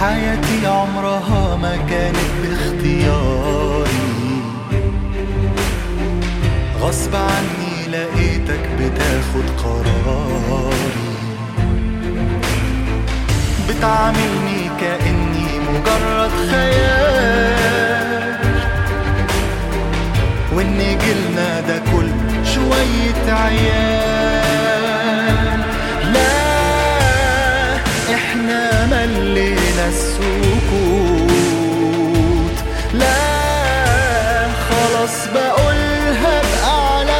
حياتي عمرها ما كانت باختياري غصب عني لقيتك بتاخد قراري بتعاملني كأني مجرد خيال وإن جيلنا ده كل شوية عيال لا احنا ملينا السكوت لا خلاص بقولها بأعلى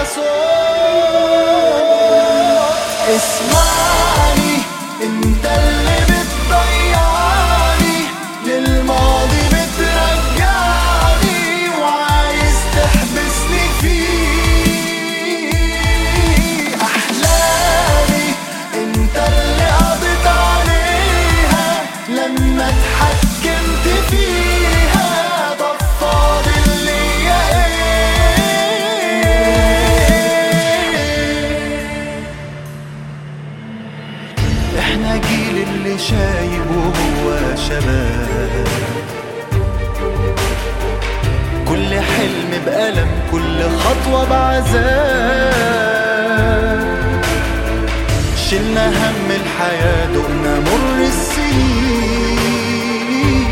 صوت اسمعني انت اللي بتضيعني للماضي بترجعني وعايز تحبسني فيه احلامي انت اللي قضيت عليها لما اتحكمت فيها طب فاضل ليا ايه احنا جيل اللي شايب وهو شباب كل حلم بألم كل خطوة بعذاب شلنا هم الحياة دقنا مر السنين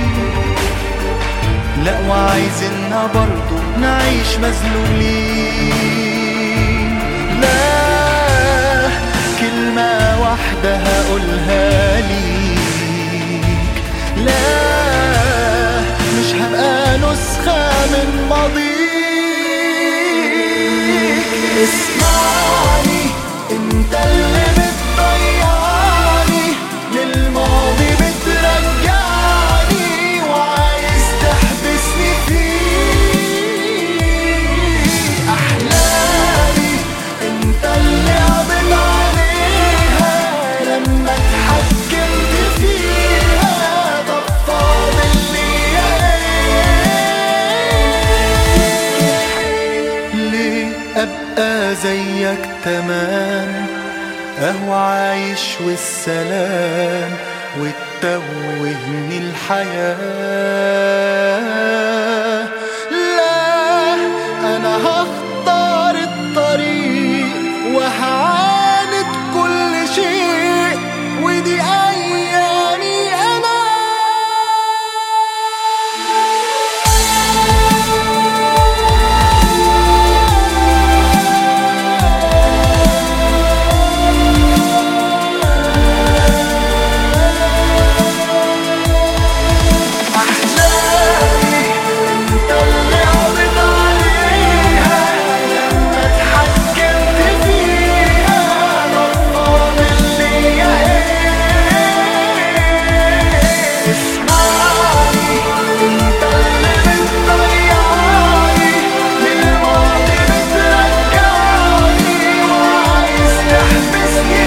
لا وعايزيننا برضو نعيش مذلولين لا كلمة واحدة هقولها ليك لا مش هبقى نسخة من ماضيك اسمعني انت اللي بتضيعني للماضي بترجعني وعايز تحبسني فيه احلامي انت اللي قضيت عليها لما اتحكمت فيها طب فاضل ليا ايه ليه ابقى زيك تمام اهو عايش والسلام وتتوهني الحياة لا انا هختار الطريق وهعاند كل شيء ودي ايامي انا أحلامي أنت اللي قضيت عليها لما اتحكمت فيها طب فاضل ليا إيه اسمعني أنت اللي بتضيعني للماضي بترجعني وعايز تحبسني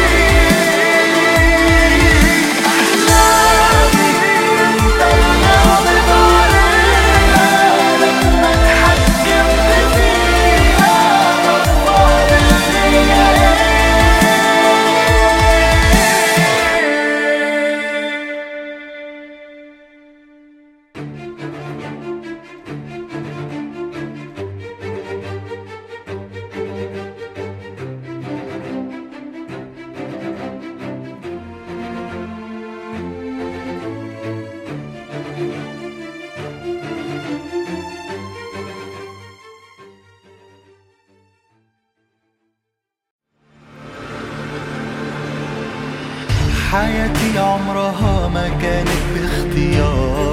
أحلامي أنت اللي قضيت عليها لما اتحكمت فيها طب فاضل ليا إيه حياتي عمرها ما كانت باختياري